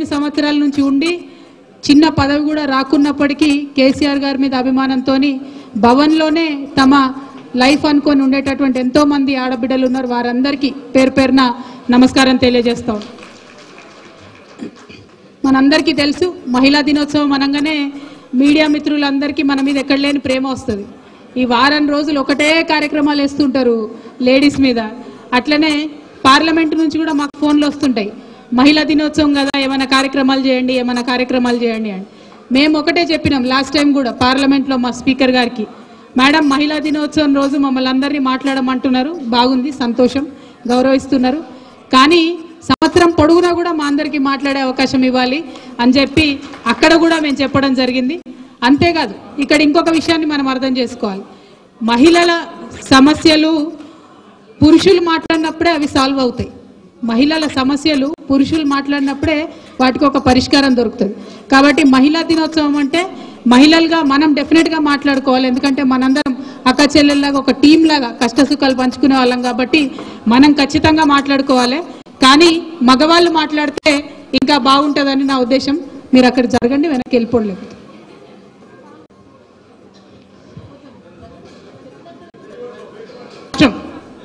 సంవత్సరాల నుంచి ఉండి చిన్న పదవి కూడా రాకున్నప్పటికీ కేసీఆర్ గారి మీద అభిమానంతో భవన్లోనే తమ లైఫ్ అనుకొని ఉండేటటువంటి ఎంతో మంది ఆడబిడ్డలు ఉన్నారు వారందరికీ పేరు పేరున నమస్కారం తెలియజేస్తాం మనందరికీ తెలుసు మహిళా దినోత్సవం అనగానే మీడియా మిత్రులందరికీ మన మీద ఎక్కడ లేని ప్రేమ వస్తుంది ఈ వారం రోజులు ఒకటే కార్యక్రమాలు వేస్తుంటారు లేడీస్ మీద అట్లనే పార్లమెంట్ నుంచి కూడా మాకు ఫోన్లు వస్తుంటాయి మహిళా దినోత్సవం కదా ఏమైనా కార్యక్రమాలు చేయండి ఏమైనా కార్యక్రమాలు చేయండి అని మేము ఒకటే చెప్పినాం లాస్ట్ టైం కూడా పార్లమెంట్లో మా స్పీకర్ గారికి మేడం మహిళా దినోత్సవం రోజు మమ్మల్ని అందరినీ మాట్లాడమంటున్నారు బాగుంది సంతోషం గౌరవిస్తున్నారు కానీ సంవత్సరం పొడవునా కూడా మా అందరికీ మాట్లాడే అవకాశం ఇవ్వాలి అని చెప్పి అక్కడ కూడా మేము చెప్పడం జరిగింది అంతేకాదు ఇక్కడ ఇంకొక విషయాన్ని మనం అర్థం చేసుకోవాలి మహిళల సమస్యలు పురుషులు మాట్లాడినప్పుడే అవి సాల్వ్ అవుతాయి మహిళల సమస్యలు పురుషులు మాట్లాడినప్పుడే వాటికి ఒక పరిష్కారం దొరుకుతుంది కాబట్టి మహిళా దినోత్సవం అంటే మహిళలుగా మనం డెఫినెట్గా మాట్లాడుకోవాలి ఎందుకంటే మనందరం అక్క చెల్లెల్లాగా ఒక టీం లాగా కష్ట సుఖాలు పంచుకునే వాళ్ళం కాబట్టి మనం ఖచ్చితంగా మాట్లాడుకోవాలి కానీ మగవాళ్ళు మాట్లాడితే ఇంకా బాగుంటుందని నా ఉద్దేశం మీరు అక్కడ జరగండి వెనక్కి వెళ్ళిపోలేదు రాష్ట్రం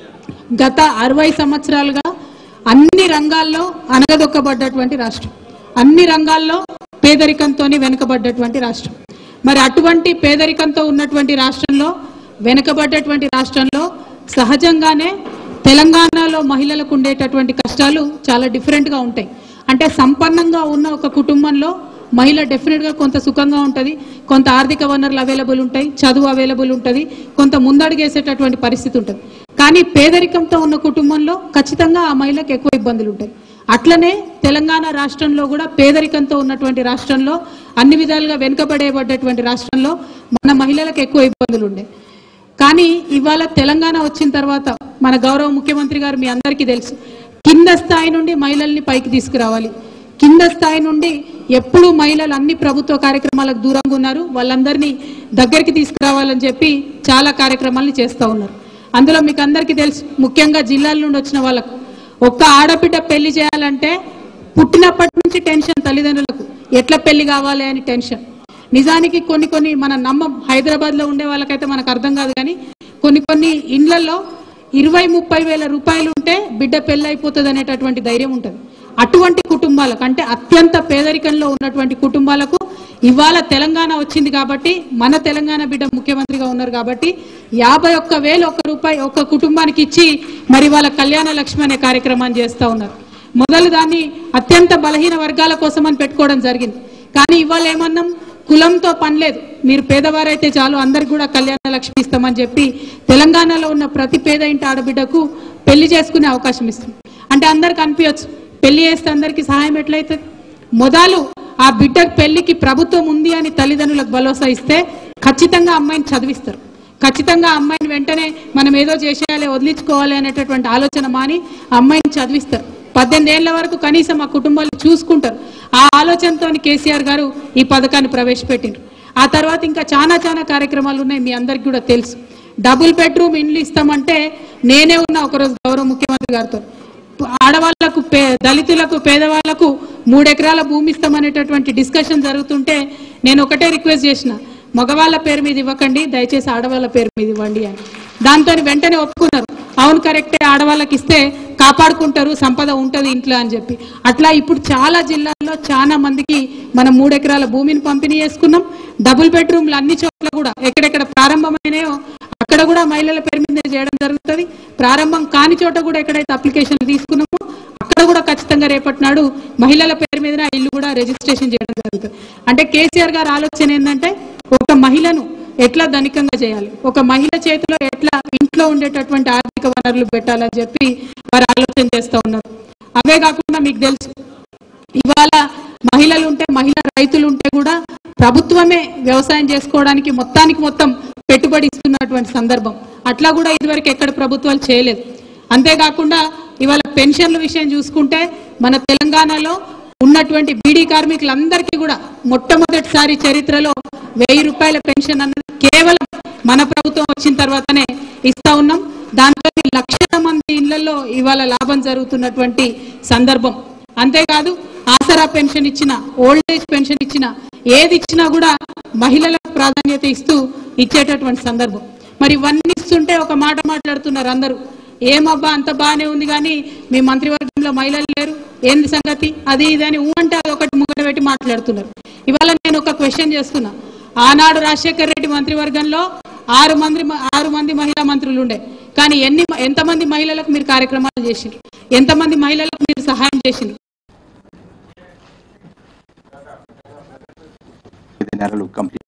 గత అరవై సంవత్సరాలుగా అన్ని రంగాల్లో అనగదొక్కబడ్డటువంటి రాష్ట్రం అన్ని రంగాల్లో పేదరికంతో వెనుకబడ్డటువంటి రాష్ట్రం మరి అటువంటి పేదరికంతో ఉన్నటువంటి రాష్ట్రంలో వెనుకబడ్డటువంటి రాష్ట్రంలో సహజంగానే తెలంగాణలో మహిళలకు ఉండేటటువంటి కష్టాలు చాలా డిఫరెంట్గా ఉంటాయి అంటే సంపన్నంగా ఉన్న ఒక కుటుంబంలో మహిళ డెఫినెట్గా కొంత సుఖంగా ఉంటుంది కొంత ఆర్థిక వనరులు అవైలబుల్ ఉంటాయి చదువు అవైలబుల్ ఉంటుంది కొంత ముందడుగేసేటటువంటి పరిస్థితి ఉంటుంది కానీ పేదరికంతో ఉన్న కుటుంబంలో ఖచ్చితంగా ఆ మహిళకు ఎక్కువ ఇబ్బందులు ఉంటాయి అట్లనే తెలంగాణ రాష్ట్రంలో కూడా పేదరికంతో ఉన్నటువంటి రాష్ట్రంలో అన్ని విధాలుగా వెనుకబడేబడ్డటువంటి రాష్ట్రంలో మన మహిళలకు ఎక్కువ ఇబ్బందులు ఉండే కానీ ఇవాళ తెలంగాణ వచ్చిన తర్వాత మన గౌరవ ముఖ్యమంత్రి గారు మీ అందరికీ తెలుసు కింద స్థాయి నుండి మహిళల్ని పైకి తీసుకురావాలి కింద స్థాయి నుండి ఎప్పుడు మహిళలు అన్ని ప్రభుత్వ కార్యక్రమాలకు దూరంగా ఉన్నారు వాళ్ళందరినీ దగ్గరికి తీసుకురావాలని చెప్పి చాలా కార్యక్రమాలను చేస్తూ ఉన్నారు అందులో మీకు అందరికీ తెలుసు ముఖ్యంగా జిల్లాల నుండి వచ్చిన వాళ్ళకు ఒక్క ఆడబిడ్డ పెళ్లి చేయాలంటే పుట్టినప్పటి నుంచి టెన్షన్ తల్లిదండ్రులకు ఎట్లా పెళ్లి కావాలి అని టెన్షన్ నిజానికి కొన్ని కొన్ని మన నమ్మం హైదరాబాద్ లో ఉండే వాళ్ళకైతే మనకు అర్థం కాదు కానీ కొన్ని కొన్ని ఇండ్లలో ఇరవై ముప్పై వేల రూపాయలు ఉంటే బిడ్డ పెళ్లి అయిపోతుంది అనేటటువంటి ధైర్యం ఉంటుంది అటువంటి కుటుంబాలకు అంటే అత్యంత పేదరికంలో ఉన్నటువంటి కుటుంబాలకు ఇవాళ తెలంగాణ వచ్చింది కాబట్టి మన తెలంగాణ బిడ్డ ముఖ్యమంత్రిగా ఉన్నారు కాబట్టి యాభై ఒక్క వేలు ఒక్క రూపాయి ఒక్క కుటుంబానికి ఇచ్చి మరి వాళ్ళ కళ్యాణ లక్ష్మి అనే కార్యక్రమాన్ని చేస్తూ ఉన్నారు మొదలు దాన్ని అత్యంత బలహీన వర్గాల కోసం అని పెట్టుకోవడం జరిగింది కానీ ఇవాళ ఏమన్నాం కులంతో పని లేదు మీరు పేదవారైతే చాలు అందరికి కూడా కళ్యాణ లక్ష్మి ఇస్తామని చెప్పి తెలంగాణలో ఉన్న ప్రతి పేద ఇంటి ఆడబిడ్డకు పెళ్లి చేసుకునే అవకాశం ఇస్తుంది అంటే అందరికి అనిపించచ్చు పెళ్లి చేస్తే అందరికి సహాయం ఎట్లయితుంది మొదలు ఆ బిడ్డ పెళ్లికి ప్రభుత్వం ఉంది అని తల్లిదండ్రులకు భరోసా ఇస్తే ఖచ్చితంగా అమ్మాయిని చదివిస్తారు ఖచ్చితంగా ఆ అమ్మాయిని వెంటనే మనం ఏదో చేసేయాలి వదిలించుకోవాలి అనేటటువంటి ఆలోచన మాని ఆ అమ్మాయిని చదివిస్తారు పద్దెనిమిది ఏళ్ల వరకు కనీసం ఆ కుటుంబాలు చూసుకుంటారు ఆ ఆలోచనతో కేసీఆర్ గారు ఈ పథకాన్ని ప్రవేశపెట్టిండ్రు ఆ తర్వాత ఇంకా చాలా చాలా కార్యక్రమాలు ఉన్నాయి మీ అందరికీ కూడా తెలుసు డబుల్ బెడ్రూమ్ ఇండ్లు ఇస్తామంటే నేనే ఉన్నా ఒకరోజు గౌరవ ముఖ్యమంత్రి గారితో ఆడవాళ్లకు పే దళితులకు పేదవాళ్లకు మూడెకరాల భూమి ఇస్తామనేటటువంటి డిస్కషన్ జరుగుతుంటే నేను ఒకటే రిక్వెస్ట్ చేసిన మగవాళ్ళ పేరు మీద ఇవ్వకండి దయచేసి ఆడవాళ్ళ పేరు మీద ఇవ్వండి అని దాంతో వెంటనే ఒప్పుకున్నారు అవును కరెక్టే ఆడవాళ్ళకి ఇస్తే కాపాడుకుంటారు సంపద ఉంటుంది ఇంట్లో అని చెప్పి అట్లా ఇప్పుడు చాలా జిల్లాల్లో చాలా మందికి మనం మూడెకరాల భూమిని పంపిణీ చేసుకున్నాం డబుల్ బెడ్రూమ్లు అన్ని చోట్ల కూడా ఎక్కడెక్కడ ప్రారంభమైనాయో అక్కడ కూడా మహిళల పేరు మీద చేయడం జరుగుతుంది ప్రారంభం కాని చోట కూడా ఎక్కడైతే అప్లికేషన్లు తీసుకున్నామో అక్కడ కూడా ఖచ్చితంగా రేపటి నాడు మహిళల పేరు మీద ఆ ఇల్లు కూడా రిజిస్ట్రేషన్ చేయడం జరుగుతుంది అంటే కేసీఆర్ గారి ఆలోచన ఏంటంటే ఒక మహిళను ఎట్లా ధనికంగా చేయాలి ఒక మహిళ చేతిలో ఎట్లా ఇంట్లో ఉండేటటువంటి ఆర్థిక వనరులు పెట్టాలని చెప్పి వారు ఆలోచన చేస్తూ ఉన్నారు అవే కాకుండా మీకు తెలుసు ఇవాళ మహిళలు ఉంటే మహిళా రైతులు ఉంటే కూడా ప్రభుత్వమే వ్యవసాయం చేసుకోవడానికి మొత్తానికి మొత్తం పెట్టుబడి ఇస్తున్నటువంటి సందర్భం అట్లా కూడా ఇదివరకు ఎక్కడ ప్రభుత్వాలు చేయలేదు అంతేకాకుండా ఇవాళ పెన్షన్ల విషయం చూసుకుంటే మన తెలంగాణలో ఉన్నటువంటి బీడీ కార్మికులందరికీ కూడా మొట్టమొదటిసారి చరిత్రలో వెయ్యి రూపాయల పెన్షన్ అన్నది కేవలం మన ప్రభుత్వం వచ్చిన తర్వాతనే ఇస్తా ఉన్నాం దాంతో లక్షల మంది ఇళ్లలో ఇవాళ లాభం జరుగుతున్నటువంటి సందర్భం అంతేకాదు ఆసరా పెన్షన్ ఇచ్చిన ఓల్డ్ ఏజ్ పెన్షన్ ఇచ్చిన ఏది ఇచ్చినా కూడా మహిళలకు ప్రాధాన్యత ఇస్తూ ఇచ్చేటటువంటి సందర్భం మరి ఇవన్నీ ఇస్తుంటే ఒక మాట మాట్లాడుతున్నారు అందరూ ఏమబ్బా అంత బాగానే ఉంది కానీ మీ మంత్రివర్గంలో మహిళలు లేరు ఏంది సంగతి అది ఇది అని ఊ అంటే అది ఒకటి ముంగట పెట్టి మాట్లాడుతున్నారు ఇవాళ నేను ఒక క్వశ్చన్ చేస్తున్నా ఆనాడు రాజశేఖర్ రెడ్డి మంత్రివర్గంలో ఆరు మంది ఆరు మంది మహిళా మంత్రులు ఉండే కానీ ఎన్ని ఎంతమంది మహిళలకు మీరు కార్యక్రమాలు చేసిండ్రు ఎంతమంది మహిళలకు మీరు సహాయం చేసిండ్రు ఐదు నెలలు కంప్లీట్